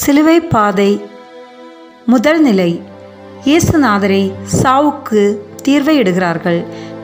சிலுவை பாதை முதல் நிலை இயேசுநாதரை சாவுக்கு தீர்வை இடுகிறார்கள்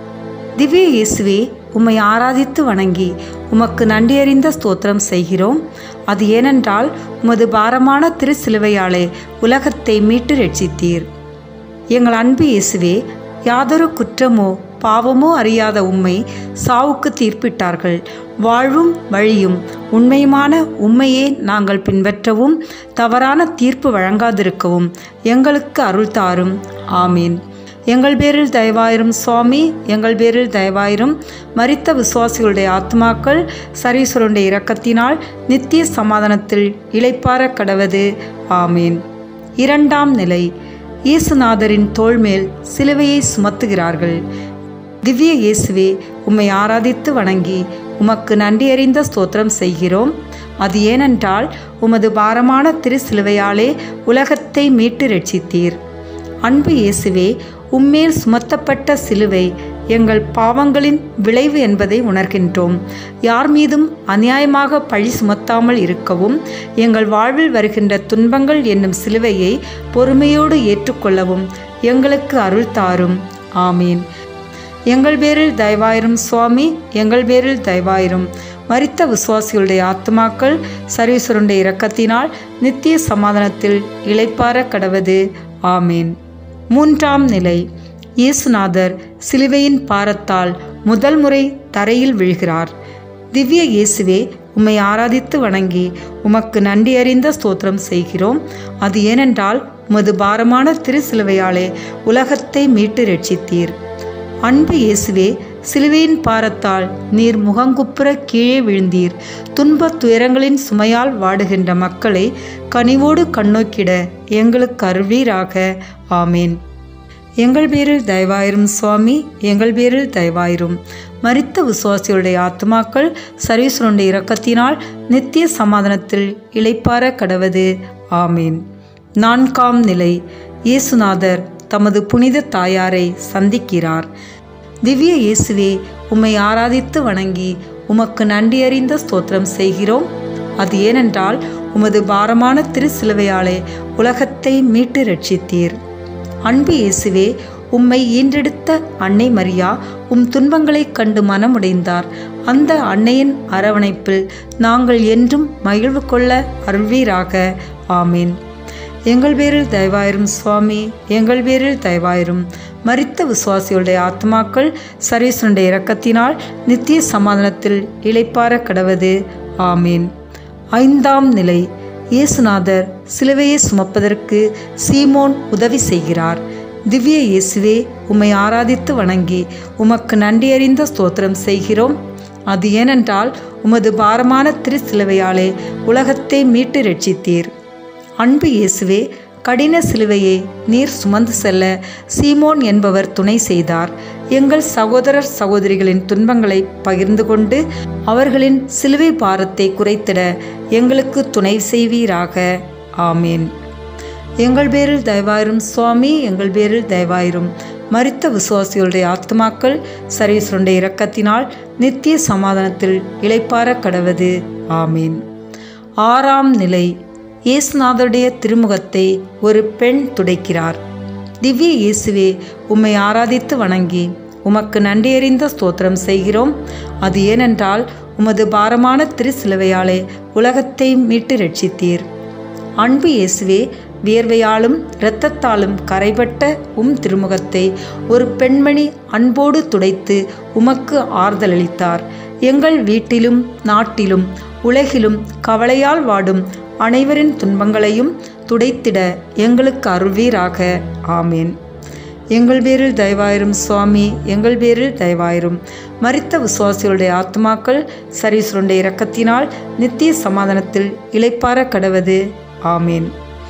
திவ்ய இயேசுவே உம்மை ஆராதித்து வணங்கி உமக்கு நன்றியறிந்த ஸ்தோத்திரம் செய்கிறோம் அது ஏனென்றால் உமது பாரமான திருச்சிலுவையாலே உலகத்தை மீட்டு ரட்சித்தீர் எங்கள் அன்பு இயேசுவே யாதொரு குற்றமோ பாவமோ அறியாத உம்மை சாவுக்கு தீர்ப்பிட்டார்கள் வாழ்வும் வழியும் உண்மையுமான உண்மையே நாங்கள் பின்பற்றவும் தவறான தீர்ப்பு வழங்காதிருக்கவும் எங்களுக்கு அருள் தாரும் ஆமீன் எங்கள் பேரில் தயவாயிரும் சுவாமி எங்கள் பேரில் தயவாயிரும் மரித்த விசுவாசிகளுடைய ஆத்மாக்கள் சரீஸ்வருடைய இரக்கத்தினால் நித்திய சமாதானத்தில் இளைப்பார கடவது ஆமீன் இரண்டாம் நிலை இயேசுநாதரின் தோள்மேல் சிலுவையை சுமத்துகிறார்கள் திவ்ய இயேசுவே உம்மை ஆராதித்து வணங்கி உமக்கு நன்றியறிந்த ஸ்தோத்திரம் செய்கிறோம் அது ஏனென்றால் உமது பாரமான திருச்சிலுவையாலே உலகத்தை மீட்டு ரட்சித்தீர் அன்பு இயேசுவே உம்மேல் சுமத்தப்பட்ட சிலுவை எங்கள் பாவங்களின் விளைவு என்பதை உணர்கின்றோம் யார் மீதும் அநியாயமாக பழி சுமத்தாமல் இருக்கவும் எங்கள் வாழ்வில் வருகின்ற துன்பங்கள் என்னும் சிலுவையை பொறுமையோடு ஏற்றுக்கொள்ளவும் எங்களுக்கு அருள் தாரும் ஆமீன் எங்கள் பேரில் தயவாயிரும் சுவாமி எங்கள் பேரில் தயவாயிரும் மரித்த விசுவாசிகளுடைய ஆத்மாக்கள் சர்வீஸ்வருடைய இரக்கத்தினால் நித்திய சமாதானத்தில் இளைப்பார கடவது ஆமீன் மூன்றாம் நிலை இயேசுநாதர் சிலுவையின் பாரத்தால் முதல் முறை தரையில் விழுகிறார் திவ்ய இயேசுவே உம்மை ஆராதித்து வணங்கி உமக்கு நன்றி அறிந்த ஸ்தோத்திரம் செய்கிறோம் அது ஏனென்றால் உமது பாரமான திருச்சிலுவையாலே உலகத்தை மீட்டு ரட்சித்தீர் அன்பு இயேசுவே சிலுவையின் பாரத்தால் நீர் முகங்குப்புற கீழே விழுந்தீர் துன்பத் துயரங்களின் சுமையால் வாடுகின்ற மக்களை கனிவோடு கண்ணோக்கிட எங்களுக்கு அருள்வீராக ஆமேன் எங்கள் பேரில் தயவாயிரும் சுவாமி எங்கள் பேரில் தயவாயிரும் மரித்த விசுவாசிகளுடைய ஆத்மாக்கள் சர்வீஸ்வருடைய இரக்கத்தினால் நித்திய சமாதானத்தில் இளைப்பார கடவது ஆமீன் நான்காம் நிலை இயேசுநாதர் தமது புனித தாயாரை சந்திக்கிறார் திவ்ய இயேசுவே உம்மை ஆராதித்து வணங்கி உமக்கு நன்றியறிந்த ஸ்தோத்திரம் செய்கிறோம் அது ஏனென்றால் உமது பாரமான திருச்சிலுவையாலே உலகத்தை மீட்டு ரட்சித்தீர் அன்பு இயேசுவே உம்மை ஈன்றெடுத்த அன்னை மரியா உம் துன்பங்களைக் கண்டு மனமுடைந்தார் அந்த அன்னையின் அரவணைப்பில் நாங்கள் என்றும் மகிழ்வு கொள்ள அருள்வீராக ஆமீன் எங்கள் பேரில் தயவாயிரும் சுவாமி எங்கள் பேரில் தயவாயிரும் மரித்த விசுவாசிகளுடைய ஆத்மாக்கள் சரீசனுடைய இரக்கத்தினால் நித்திய சமாதானத்தில் இளைப்பார கடவது ஆமீன் ஐந்தாம் நிலை இயேசுநாதர் சிலுவையை சுமப்பதற்கு சீமோன் உதவி செய்கிறார் திவ்ய இயேசுவே உம்மை ஆராதித்து வணங்கி உமக்கு நன்றியறிந்த ஸ்தோத்திரம் செய்கிறோம் அது ஏனென்றால் உமது பாரமான திருச்சிலுவையாலே உலகத்தை மீட்டு ரட்சித்தீர் அன்பு இயேசுவே கடின சிலுவையை நீர் சுமந்து செல்ல சீமோன் என்பவர் துணை செய்தார் எங்கள் சகோதரர் சகோதரிகளின் துன்பங்களை பகிர்ந்து கொண்டு அவர்களின் சிலுவை பாரத்தை குறைத்திட எங்களுக்கு துணை செய்வீராக ஆமீன் எங்கள் பேரில் தயவாயிரும் சுவாமி எங்கள் பேரில் தயவாயிரும் மரித்த விசுவாசிகளுடைய ஆத்மாக்கள் சரீஸ்வருடைய இரக்கத்தினால் நித்திய சமாதானத்தில் இளைப்பார கடவது ஆமீன் ஆறாம் நிலை இயேசுநாதருடைய திருமுகத்தை ஒரு பெண் துடைக்கிறார் திவ்ய இயேசுவே உம்மை ஆராதித்து வணங்கி உமக்கு நன்றியறிந்த ஸ்தோத்திரம் செய்கிறோம் அது ஏனென்றால் உமது பாரமான திருச்சிலுவையாலே உலகத்தை மீட்டு ரட்சித்தீர் அன்பு இயேசுவே வியர்வையாலும் இரத்தத்தாலும் கரைபட்ட உம் திருமுகத்தை ஒரு பெண்மணி அன்போடு துடைத்து உமக்கு ஆறுதலளித்தார் எங்கள் வீட்டிலும் நாட்டிலும் உலகிலும் கவலையால் வாடும் அனைவரின் துன்பங்களையும் துடைத்திட எங்களுக்கு அருள்வீராக ஆமேன் எங்கள் பேரில் தயவாயிரும் சுவாமி எங்கள் பேரில் தயவாயிரும் மரித்த விசுவாசிகளுடைய ஆத்மாக்கள் சரீஸ்வருடைய இரக்கத்தினால் நித்திய சமாதானத்தில் இளைப்பார கடவது ஆமேன்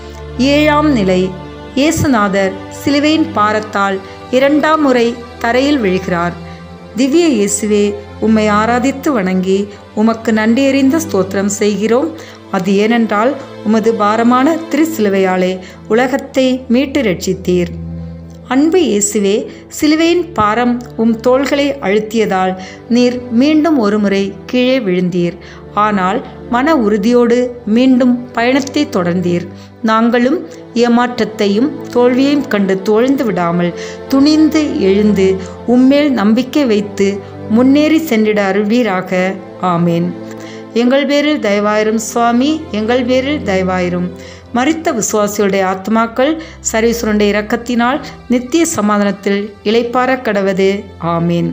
ஏழாம் நிலை இயேசுநாதர் சிலுவையின் பாரத்தால் இரண்டாம் முறை தரையில் விழுகிறார் திவ்ய இயேசுவே உம்மை ஆராதித்து வணங்கி உமக்கு நன்றியறிந்த ஸ்தோத்திரம் செய்கிறோம் அது ஏனென்றால் உமது பாரமான திருச்சிலுவையாலே உலகத்தை மீட்டு ரட்சித்தீர் அன்பு இயேசுவே சிலுவையின் பாரம் உம் தோள்களை அழுத்தியதால் நீர் மீண்டும் ஒருமுறை கீழே விழுந்தீர் ஆனால் மன உறுதியோடு மீண்டும் பயணத்தை தொடர்ந்தீர் நாங்களும் ஏமாற்றத்தையும் தோல்வியையும் கண்டு தோழ்ந்து விடாமல் துணிந்து எழுந்து உம்மேல் நம்பிக்கை வைத்து முன்னேறி சென்றிட அருள்வீராக ஆமேன் எங்கள் பேரில் தயவாயிரும் சுவாமி எங்கள் பேரில் தயவாயிரும் மரித்த விசுவாசிகளுடைய ஆத்மாக்கள் சர்வீஸ்வருடைய இரக்கத்தினால் நித்திய சமாதானத்தில் இளைப்பார கடவது ஆமீன்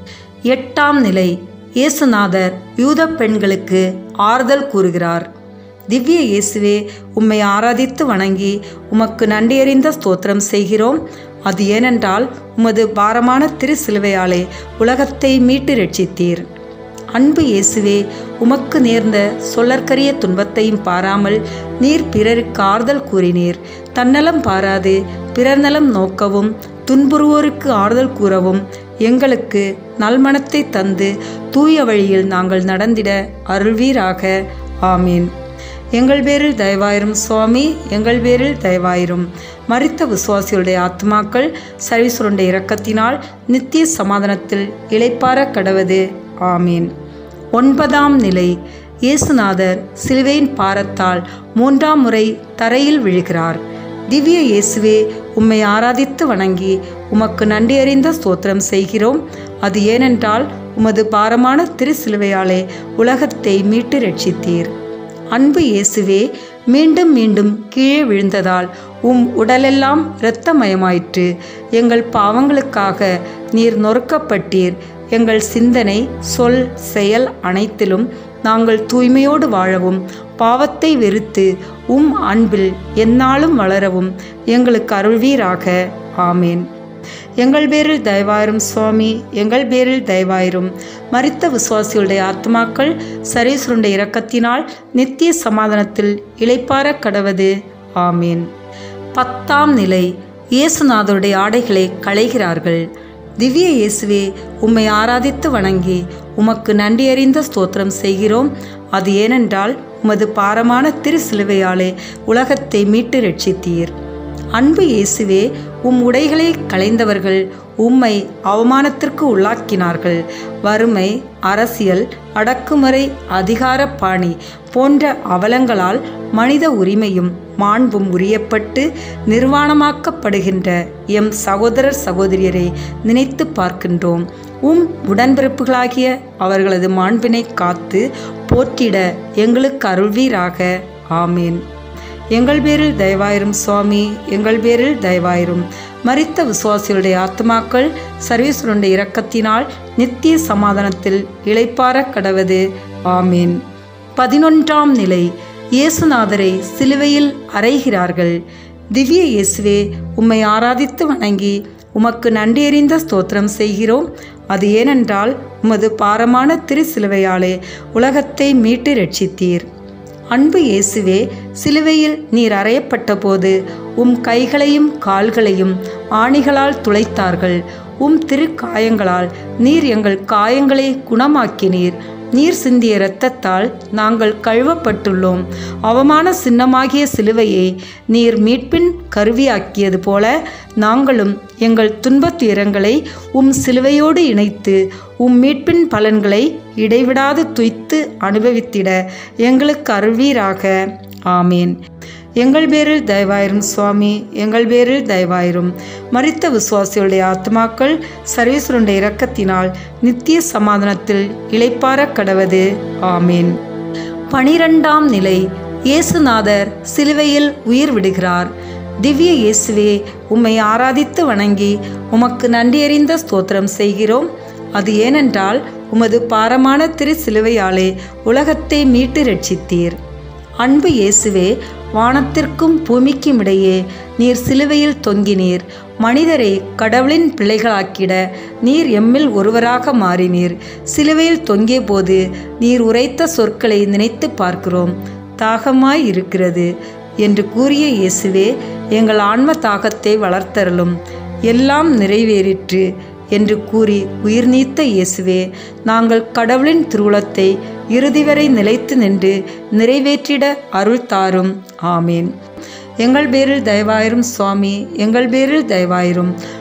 எட்டாம் நிலை இயேசுநாதர் யூத பெண்களுக்கு ஆறுதல் கூறுகிறார் திவ்ய இயேசுவே உம்மை ஆராதித்து வணங்கி உமக்கு நன்றியறிந்த ஸ்தோத்திரம் செய்கிறோம் அது ஏனென்றால் உமது பாரமான திரு சிலுவையாலே உலகத்தை மீட்டு ரட்சித்தீர் அன்பு இயேசுவே உமக்கு நேர்ந்த சொல்லற்கரிய துன்பத்தையும் பாராமல் நீர் பிறருக்கு ஆறுதல் கூறினீர் தன்னலம் பாராது பிறர் நலம் நோக்கவும் துன்புறுவோருக்கு ஆறுதல் கூறவும் எங்களுக்கு நல்மனத்தை தந்து தூய வழியில் நாங்கள் நடந்திட அருள்வீராக ஆமீன் எங்கள் பேரில் தயவாயிரும் சுவாமி எங்கள் பேரில் தயவாயிரும் மரித்த விசுவாசிகளுடைய ஆத்மாக்கள் சர்வீஸ்வருடைய இரக்கத்தினால் நித்திய சமாதானத்தில் இளைப்பார கடவது ஆமீன் ஒன்பதாம் நிலை இயேசுநாதர் சிலுவையின் பாரத்தால் மூன்றாம் முறை தரையில் விழுகிறார் திவ்ய இயேசுவே உம்மை ஆராதித்து வணங்கி உமக்கு நன்றி அறிந்த ஸ்தோத்திரம் செய்கிறோம் அது ஏனென்றால் உமது பாரமான திரு சிலுவையாலே உலகத்தை மீட்டு ரட்சித்தீர் அன்பு இயேசுவே மீண்டும் மீண்டும் கீழே விழுந்ததால் உம் உடலெல்லாம் இரத்தமயமாயிற்று எங்கள் பாவங்களுக்காக நீர் நொறுக்கப்பட்டீர் எங்கள் சிந்தனை சொல் செயல் அனைத்திலும் நாங்கள் தூய்மையோடு வாழவும் பாவத்தை வெறுத்து உம் அன்பில் எந்நாளும் வளரவும் எங்களுக்கு அருள்வீராக ஆமேன் எங்கள் பேரில் தயவாயிரும் சுவாமி எங்கள் பேரில் தயவாயிரும் மரித்த விசுவாசிகளுடைய ஆத்மாக்கள் சரீஸ்வருடைய இரக்கத்தினால் நித்திய சமாதானத்தில் இளைப்பார கடவது ஆமீன் பத்தாம் நிலை இயேசுநாதருடைய ஆடைகளை களைகிறார்கள் திவ்ய இயேசுவே உம்மை ஆராதித்து வணங்கி உமக்கு நன்றியறிந்த ஸ்தோத்திரம் செய்கிறோம் அது ஏனென்றால் உமது பாரமான திரு சிலுவையாலே உலகத்தை மீட்டு ரட்சித்தீர் அன்பு இயேசுவே உம் உடைகளை களைந்தவர்கள் உம்மை அவமானத்திற்கு உள்ளாக்கினார்கள் வறுமை அரசியல் அடக்குமுறை அதிகார பாணி போன்ற அவலங்களால் மனித உரிமையும் மாண்பும் உரியப்பட்டு நிர்வாணமாக்கப்படுகின்ற எம் சகோதரர் சகோதரியரை நினைத்து பார்க்கின்றோம் உம் உடன்பிறப்புகளாகிய அவர்களது மாண்பினை காத்து போற்றிட எங்களுக்கு அருள்வீராக ஆமீன் எங்கள் பேரில் தயவாயிரும் சுவாமி எங்கள் பேரில் தயவாயிரும் மரித்த விசுவாசிகளுடைய ஆத்மாக்கள் சர்வீஸ்வருடைய இரக்கத்தினால் நித்திய சமாதானத்தில் இளைப்பார கடவது ஆமீன் பதினொன்றாம் நிலை இயேசுநாதரை சிலுவையில் அறைகிறார்கள் திவ்ய இயேசுவே உம்மை ஆராதித்து வணங்கி உமக்கு நன்றியறிந்த ஸ்தோத்திரம் செய்கிறோம் அது ஏனென்றால் உமது பாரமான திரு சிலுவையாலே உலகத்தை மீட்டு ரட்சித்தீர் அன்பு இயேசுவே சிலுவையில் நீர் அறையப்பட்ட போது உம் கைகளையும் கால்களையும் ஆணிகளால் துளைத்தார்கள் உம் திருக்காயங்களால் நீர் எங்கள் காயங்களை குணமாக்கினீர் நீர் சிந்திய இரத்தத்தால் நாங்கள் கழுவப்பட்டுள்ளோம் அவமான சின்னமாகிய சிலுவையை நீர் மீட்பின் கருவியாக்கியது போல நாங்களும் எங்கள் துன்பத் துயரங்களை உம் சிலுவையோடு இணைத்து உம் மீட்பின் பலன்களை இடைவிடாது துய்த்து அனுபவித்திட எங்களுக்கு அருள்வீராக ஆமேன் எங்கள் பேரில் தயவாயிரும் சுவாமி எங்கள் பேரில் தயவாயிரும் மரித்த விசுவாசிகளுடைய ஆத்மாக்கள் சர்வீஸ்வருடைய இரக்கத்தினால் நித்திய சமாதானத்தில் இளைப்பார கடவது ஆமேன் பனிரெண்டாம் நிலை இயேசுநாதர் சிலுவையில் உயிர் விடுகிறார் திவ்ய இயேசுவே உம்மை ஆராதித்து வணங்கி உமக்கு நன்றியறிந்த ஸ்தோத்திரம் செய்கிறோம் அது ஏனென்றால் உமது பாரமான திரு சிலுவையாலே உலகத்தை மீட்டு ரட்சித்தீர் அன்பு இயேசுவே வானத்திற்கும் பூமிக்கும் இடையே நீர் சிலுவையில் தொங்கினீர் மனிதரை கடவுளின் பிள்ளைகளாக்கிட நீர் எம்மில் ஒருவராக மாறினீர் சிலுவையில் தொங்கிய போது நீர் உரைத்த சொற்களை நினைத்து பார்க்கிறோம் தாகமாய் இருக்கிறது என்று கூறிய இயேசுவே எங்கள் ஆன்ம தாகத்தை வளர்த்தருளும் எல்லாம் நிறைவேறிற்று என்று கூறி உயிர் நீத்த இயேசுவே நாங்கள் கடவுளின் திருவுளத்தை இறுதி வரை நிலைத்து நின்று நிறைவேற்றிட அருள் தாரும் ஆமேன் எங்கள் பேரில் தயவாயிரும் சுவாமி எங்கள் பேரில் தயவாயிரும்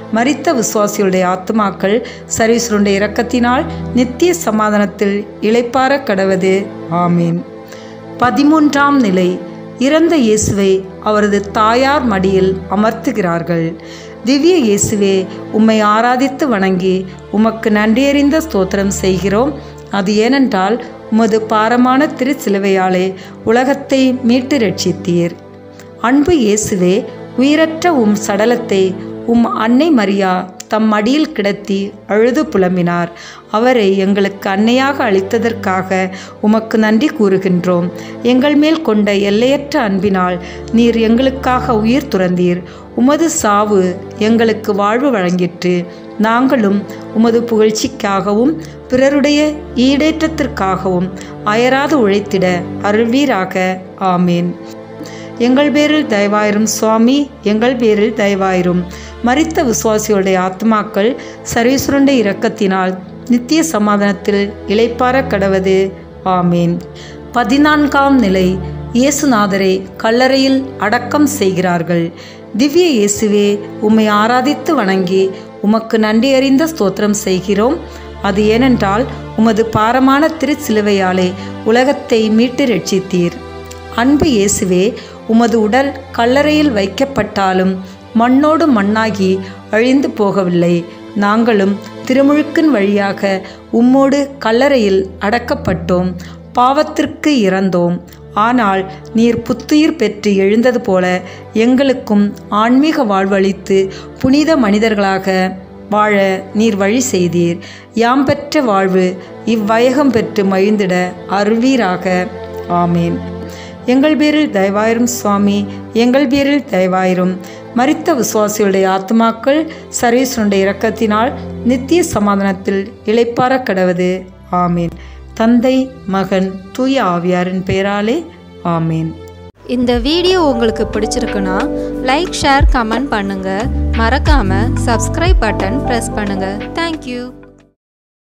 மரித்த விசுவாசிகளுடைய ஆத்துமாக்கள் சர்வீஸ்வருடைய இரக்கத்தினால் நித்திய சமாதானத்தில் இளைப்பார கடவது ஆமீன் பதிமூன்றாம் நிலை இறந்த இயேசுவை அவரது தாயார் மடியில் அமர்த்துகிறார்கள் திவ்ய இயேசுவே உம்மை ஆராதித்து வணங்கி உமக்கு நன்றியறிந்த ஸ்தோத்திரம் செய்கிறோம் அது ஏனென்றால் உமது பாரமான திருச்சிலுவையாலே உலகத்தை மீட்டு ரட்சித்தீர் அன்பு இயேசுவே உயிரற்ற உம் சடலத்தை உம் அன்னை மரியா தம் மடியில் கிடத்தி அழுது புலம்பினார் அவரை எங்களுக்கு அன்னையாக அளித்ததற்காக உமக்கு நன்றி கூறுகின்றோம் எங்கள் மேல் கொண்ட எல்லையற்ற அன்பினால் நீர் எங்களுக்காக உயிர் துறந்தீர் உமது சாவு எங்களுக்கு வாழ்வு வழங்கிற்று நாங்களும் உமது புகழ்ச்சிக்காகவும் பிறருடைய ஈடேற்றத்திற்காகவும் அயராது உழைத்திட அருள்வீராக ஆமேன் எங்கள் பேரில் தயவாயிரும் சுவாமி எங்கள் பேரில் தயவாயிரும் மரித்த விசுவாசிகளுடைய ஆத்மாக்கள் சர்வீஸ்வருடைய இரக்கத்தினால் நித்திய சமாதானத்தில் இளைப்பார கடவது ஆமேன் பதினான்காம் நிலை இயேசுநாதரை கல்லறையில் அடக்கம் செய்கிறார்கள் திவ்ய இயேசுவே உம்மை ஆராதித்து வணங்கி உமக்கு நன்றி அறிந்த ஸ்தோத்திரம் செய்கிறோம் அது ஏனென்றால் உமது பாரமான திருச்சிலுவையாலே உலகத்தை மீட்டு ரட்சித்தீர் அன்பு இயேசுவே உமது உடல் கல்லறையில் வைக்கப்பட்டாலும் மண்ணோடு மண்ணாகி அழிந்து போகவில்லை நாங்களும் திருமுழுக்கின் வழியாக உம்மோடு கல்லறையில் அடக்கப்பட்டோம் பாவத்திற்கு இறந்தோம் ஆனால் நீர் புத்துயிர் பெற்று எழுந்தது போல எங்களுக்கும் ஆன்மீக வாழ்வளித்து புனித மனிதர்களாக வாழ நீர் வழி செய்தீர் யாம் பெற்ற வாழ்வு இவ்வையகம் பெற்று மகிழ்ந்திட அருள்வீராக ஆமேன் எங்கள் பேரில் தயவாயிரும் சுவாமி எங்கள் பேரில் தயவாயிரும் மரித்த விசுவாசிகளுடைய ஆத்மாக்கள் சர்வீஸ்வனுடைய இரக்கத்தினால் நித்திய சமாதானத்தில் இளைப்பார கடவது ஆமீன் தந்தை மகன் தூய ஆவியாரின் பெயராலே ஆமீன் இந்த வீடியோ உங்களுக்கு பிடிச்சிருக்குன்னா லைக் ஷேர் கமெண்ட் பண்ணுங்க மறக்காம சப்ஸ்கிரைப் பட்டன் ப்ரெஸ் பண்ணுங்க தேங்க்யூ